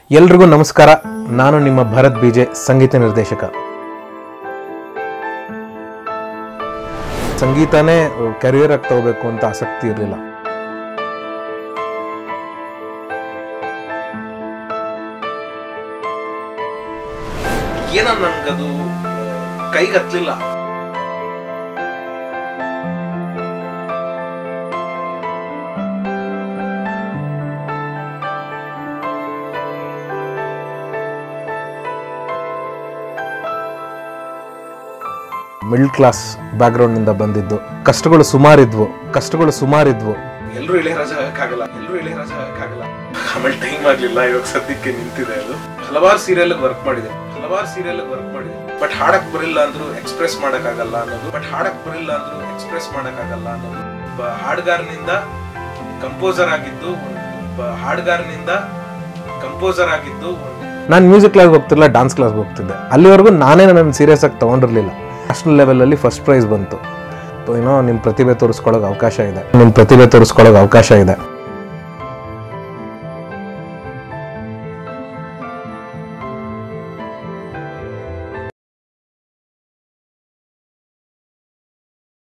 ಎಲ್ರಿಗೂ ನಮಸ್ಕಾರ ನಾನು ನಿಮ್ಮ ಭರತ್ ಬಿಜೆ ಸಂಗೀತ ನಿರ್ದೇಶಕ ಸಂಗೀತನೇ ಕೆರಿಯರ್ ಆಗಿ ತಗೋಬೇಕು ಅಂತ ಆಸಕ್ತಿ ಇರಲಿಲ್ಲ ಏನೋ ನನ್ಗದು ಕೈಗೆ ಹತ್ಲಿಲ್ಲ ಮಿಡ್ಲ್ ಕ್ಲಾಸ್ ಬ್ಯಾಕ್ಗ್ರೌಂಡ್ನಿಂದ ಬಂದಿದ್ದು ಕಷ್ಟಗಳು ಸುಮಾರಿದ್ವು ಕಷ್ಟಗಳು ಸುಮಾರಿದ್ವು ಎಲ್ಲರೂ ಇಳೆಯರಾಜ ಆಗಕ್ಕಾಗಲ್ಲ ಎಲ್ಲರೂ ಇಳೆಯರಾಜ ಆಗಕ್ಕಾಗಲ್ಲ ಆಮೇಲೆ ಟೈಮ್ ಆಗ್ಲಿಲ್ಲ ಇವಾಗ ಸದ್ಯಕ್ಕೆ ನಿಂತಿದೆ ಅದು ಹಲವಾರು ಸೀರಿಯಲ್ ವರ್ಕ್ ಮಾಡಿದೆ ಹಲವಾರು ಸೀರಿಯಲ್ ವರ್ಕ್ ಮಾಡಿದೆ ಬಟ್ ಹಾಡಕ್ ಬರಿಲ್ಲ ಅಂದ್ರು ಎಕ್ಸ್ಪ್ರೆಸ್ ಮಾಡಕ್ಕಾಗಲ್ಲ ಅನ್ನೋದು ಬಟ್ ಹಾಡಕ್ ಬರಿಲ್ಲ ಅಂದ್ರು ಎಕ್ಸ್ಪ್ರೆಸ್ ಮಾಡಕ್ಕಾಗಲ್ಲ ಅನ್ನೋದು ಒಬ್ಬ ಹಾಡ್ಗಾರನಿಂದ ಕಂಪೋಸರ್ ಆಗಿದ್ದು ಒಬ್ಬ ಹಾಡ್ಗಾರನಿಂದ ಕಂಪೋಸರ್ ಆಗಿದ್ದು ನಾನು ಮ್ಯೂಸಿಕ್ ಕ್ಲಾಸ್ಗೆ ಹೋಗ್ತಿರಲಿಲ್ಲ ಡಾನ್ಸ್ ಕ್ಲಾಸ್ಗೆ ಹೋಗ್ತಿದ್ದೆ ಅಲ್ಲಿವರೆಗೂ ನಾನೇ ನನ್ನ ಸೀರಿಯಸ್ ಆಗಿ ತೊಗೊಂಡಿರಲಿಲ್ಲ ನ್ಯಾಷನಲ್ ಲೆವೆಲಲ್ಲಿ ಫಸ್ಟ್ ಪ್ರೈಸ್ ಬಂತು ಏನೋ ನಿಮ್ಮ ಪ್ರತಿಭೆ ತೋರಿಸ್ಕೊಳ್ಳೋಕೆ ಅವಕಾಶ ಇದೆ ನಿಮ್ಮ ಪ್ರತಿಭೆ ತೋರಿಸ್ಕೊಳ್ಳೋಕೆ ಅವಕಾಶ ಇದೆ